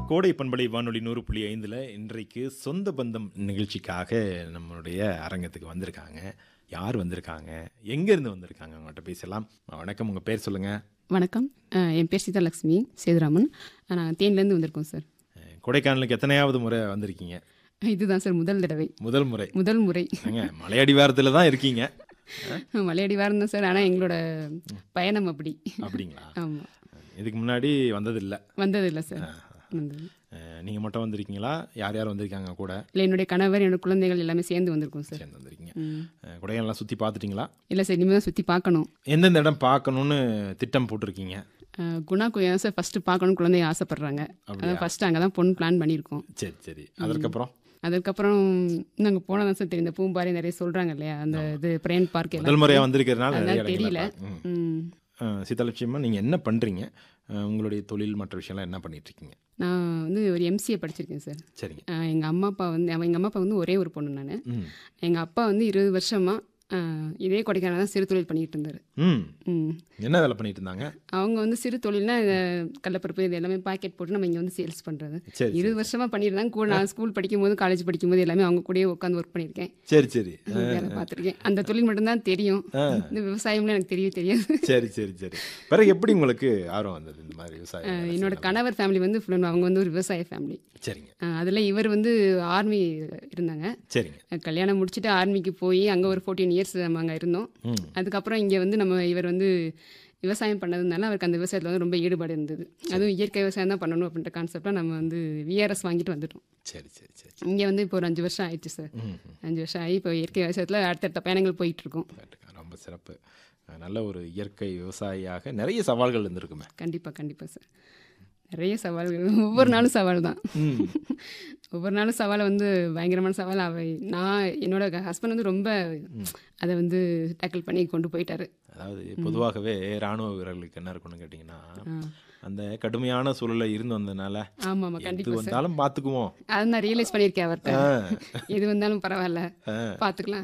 கோடை பண்பலை வானொலி நூறு புள்ளி ஐந்தில் இன்றைக்கு சொந்த பந்தம் நிகழ்ச்சிக்காக நம்மளுடைய அரங்கத்துக்கு வந்திருக்காங்க யார் வந்திருக்காங்க எங்கேருந்து வந்திருக்காங்க அவங்கள்ட்ட பேசலாம் வணக்கம் உங்கள் பேர் சொல்லுங்கள் வணக்கம் அஹ் என் பேர் சீதாலட்சுமி சேதுராமன் நான் தேனிலேருந்து வந்திருக்கோம் சார் கொடைக்கானலுக்கு எத்தனையாவது முறை வந்திருக்கீங்க இதுதான் சார் முதல் தடவை முதல் முறை முதல் முறை ஏங்க மலையடிவாரத்தில் தான் இருக்கீங்க மலையடி வாரம் தான் சார் ஆனால் எங்களோட பயணம் அப்படி அப்படிங்களா ஆமாம் இதுக்கு முன்னாடி வந்ததில்லை வந்ததில்லை சார் வந்தது நீங்கள் மட்டும் வந்திருக்கீங்களா யார் யார் வந்திருக்காங்க கூட இல்லை என்னுடைய கணவர் என்னோட குழந்தைகள் எல்லாமே சேர்ந்து வந்திருக்கோம் சார் சேர்ந்து வந்திருக்கீங்க ம். அஹ், கொடைக்கானல்லாம் சுற்றி பார்த்துட்டீங்களா இல்லை சார் இனிமேல் தான் சுற்றி பார்க்கணும் எந்தெந்த இடம் பார்க்கணுன்னு திட்டம் போட்டிருக்கீங்க அஹ் குணா கோயில் சார் ஃபஸ்ட்டு பார்க்கணும் குழந்தைங்க ஆசைப்பட்றாங்க அதான் ஃபஸ்ட்டு அங்கே தான் பொண்ணு பிளான் பண்ணியிருக்கோம் சரி சரி அதற்கப்புறம் அதுக்கப்புறம் நாங்கள் போனால் தான் சார் தெரியும் இந்த பூம்பாரி நிறைய சொல்கிறாங்க இல்லையா அந்த இது பிரேன் பார்க் எல்லாம் முதல் முறையாக வந்திருக்கிறதுனால நிறைய அதான் இடங்களை தெரியல பார்க்க- ம். ம் அஹ், சீதாலட்சுமிமா நீங்கள் என்ன பண்ணுறீங்க உங்களுடைய தொழில் மற்ற விஷயம்லாம் என்ன பண்ணிட்டு இருக்கீங்க நான் வந்து ஒரு எம்சிஏ படிச்சிருக்கேன் சார் சரிங்க எங்கள் அம்மா அப்பா வந்து அவன் எங்கள் அம்மா அப்பா வந்து ஒரே ஒரு பொண்ணு நான் ம் எங்கள் அப்பா வந்து இருபது வருஷமாக இதே கொடைக்கானல் தான் சிறு தொழில் பண்ணிக்கிட்டு இருந்தார் ம் ம் என்ன வேலை பண்ணிட்டு இருந்தாங்க அவங்க வந்து சிறு தொழில்னா இந்த கடலப்பருப்பு இது எல்லாமே பாக்கெட் போட்டு நம்ம இங்கே வந்து சேல்ஸ் பண்ணுறது சரி இருபது வருஷமாக பண்ணியிருந்தாங்க கூட நான் ஸ்கூல் படிக்கும்போது காலேஜ் படிக்கும்போது எல்லாமே அவங்க கூடயே உட்காந்து ஒர்க் பண்ணியிருக்கேன் சரி சரி வேலை பார்த்துருக்கேன் அந்த தொழில் மட்டும்தான் தெரியும் இந்த விவசாயம்லாம் எனக்கு தெரியவே தெரியாது சரி சரி சரி பிறகு எப்படி உங்களுக்கு ஆர்வம் வந்தது இந்த மாதிரி விவசாயம் வேலை என்னோட செய்யலாம்? கணவர் ஃபேமிலி வந்து full and அவங்க வந்து ஒரு விவசாய ஃபேமிலி சரிங்க அதில் இவர் வந்து ஆர்மி இருந்தாங்க சரிங்க கல்யாணம் முடிச்சுட்டு ஆர்மிக்கு போய் அங்கே ஒரு ஃபோர்டீன் இயர்ஸ் நம்ம அங்கே இருந்தோம் ம் அதுக்கப்புறம் இங்கே வந்து நம்ம இவர் வந்து விவசாயம் பண்ணதுனால அவருக்கு அந்த விவசாயத்தில் வந்து ரொம்ப ஈடுபாடு இருந்தது அதுவும் இயற்கை விவசாயம் தான் பண்ணணும் அப்படின்ற கான்செப்டாக நம்ம வந்து விஆர்எஸ் வாங்கிட்டு வந்துட்டோம் சரி சரி சரி இங்கே வந்து இப்போ ஒரு அஞ்சு வருஷம் ஆயிடுச்சு சார் ம் ம். அஞ்சு வருஷம் ஆகி இப்போ இயற்கை விவசாயத்தில் அடுத்தடுத்த பயணங்கள் போயிட்டு இருக்கோம் கேட்டுக்க. ரொம்ப சிறப்பு அஹ், நல்ல ஒரு இயற்கை விவசாயியாக நிறைய சவால்கள் இருந்திருக்குமே கண்டிப்பாக கண்டிப்பாக சார் நிறைய சவால்கள் ஒவ்வொரு நாளும் சவால் தான் ம் ஒவ்வொரு நாளும் சவாலை வந்து பயங்கரமான சவால் அவை நான் என்னோட ஹஸ்பண்ட் வந்து ரொம்ப அதை வந்து டேக்கிள் பண்ணி கொண்டு போயிட்டாரு அதாவது பொதுவாகவே ராணுவ வீரர்களுக்கு என்ன இருக்கும்னு கேட்டிங்கன்னா அந்த கடுமையான சூழல்ல இருந்து வந்ததுனால ஆமாம் ஆமாம் எது கண்டிப்பாக சார் வந்தாலும் பார்த்துக்குவோம் அதை நான் ரியலைஸ் பண்ணியிருக்கேன் அவர்கிட்ட ஆ. எது வந்தாலும் பரவாயில்ல பார்த்துக்கலாம்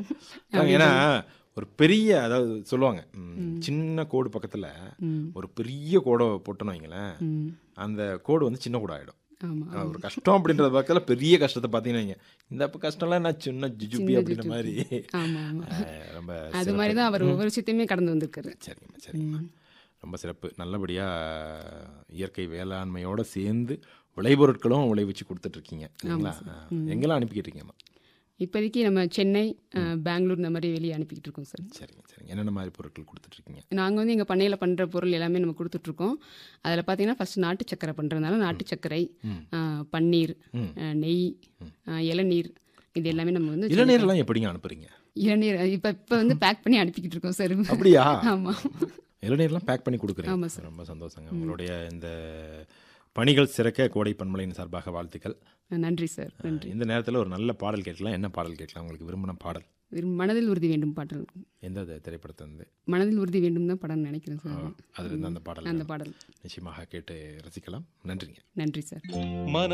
ஏன்னா ஒரு பெரிய அதாவது சொல்லுவாங்க ம், சின்ன கோடு பக்கத்துல ம். ஒரு பெரிய கோடை போட்டோன்னு வைங்களேன் ம் அந்த கோடு வந்து சின்ன கோடு ஆயிடும் ஆமாம் ஆனா, ஒரு கஷ்டம் அப்படின்றத பக்கத்தில் பெரிய கஷ்டத்தை பார்த்தீங்கன்னா வைங்க, இந்த அப்ப கஷ்டம்லாம் என்ன சின்ன ஜுஜுபி அப்படின்ற மாதிரி ஆமாம் ஆமாம் அஹ், ரொம்ப அது மாதிரி தான் அவர் ஒவ்வொரு விஷயத்தையுமே கடந்து வந்திருக்காரு சரிங்கம்மா சரிங்கம்மா ரொம்ப சிறப்பு நல்லபடியாக இயற்கை வேளாண்மையோட சேர்ந்து விளைபொருட்களும் விளைவிச்சு கொடுத்துட்ருக்கீங்க இல்லைங்களா அஹ், எங்கெல்லாம் அனுப்பிக்கிட்டு இருக்கீங்கம்மா இப்போதைக்கு நம்ம சென்னை அஹ், பெங்களூர் இந்த மாதிரி வெளியே அனுப்பிக்கிட்டு இருக்கோம் சார் சரிங்க சரிங்க என்னென்ன மாதிரி பொருட்கள் கொடுத்துட்ருக்கீங்க நாங்கள் வந்து எங்கள் பண்ணையில் பண்ணுற பொருள் எல்லாமே நம்ம கொடுத்துட்ருக்கோம் அதில் பார்த்தீங்கன்னா ஃபஸ்ட் நாட்டு சக்கரை பண்ணுறதுனால நாட்டு சர்க்கரை அஹ், பன்னீர் ம். அஹ், நெய் அஹ், இளநீர் இது எல்லாமே நம்ம வந்து இளநீர்லாம் எப்படிங்க அனுப்புறீங்க இளநீர் இப்போ இப்போ வந்து பேக் பண்ணி அனுப்பிக்கிட்டு இருக்கோம் சார் அப்படியா ஆமாம் இளநீர்லாம் பேக் பண்ணி ஆமா கொடுக்குறேன் ரொம்ப சந்தோஷங்க உங்களுடைய இந்த பணிகள் சிறக்க கோடை பண்பலையின் சார்பாக வாழ்த்துக்கள் நன்றி சார் நன்றி இந்த நேரத்தில் ஒரு நல்ல பாடல் கேட்கலாம் என்ன பாடல் கேட்கலாம் உங்களுக்கு விரும்பின பாடல் விரும்- மனதில் உறுதி வேண்டும் பாடல் எந்த திரைப்படத்தை வந்து மனதில் உறுதி வேண்டும் தான் படம் நினைக்கிறேன் சார் அதிலிருந்து அந்த பாடல் அந்த பாடல் நிச்சயமாக கேட்டு ரசிக்கலாம் நன்றிங்க நன்றி சார் மன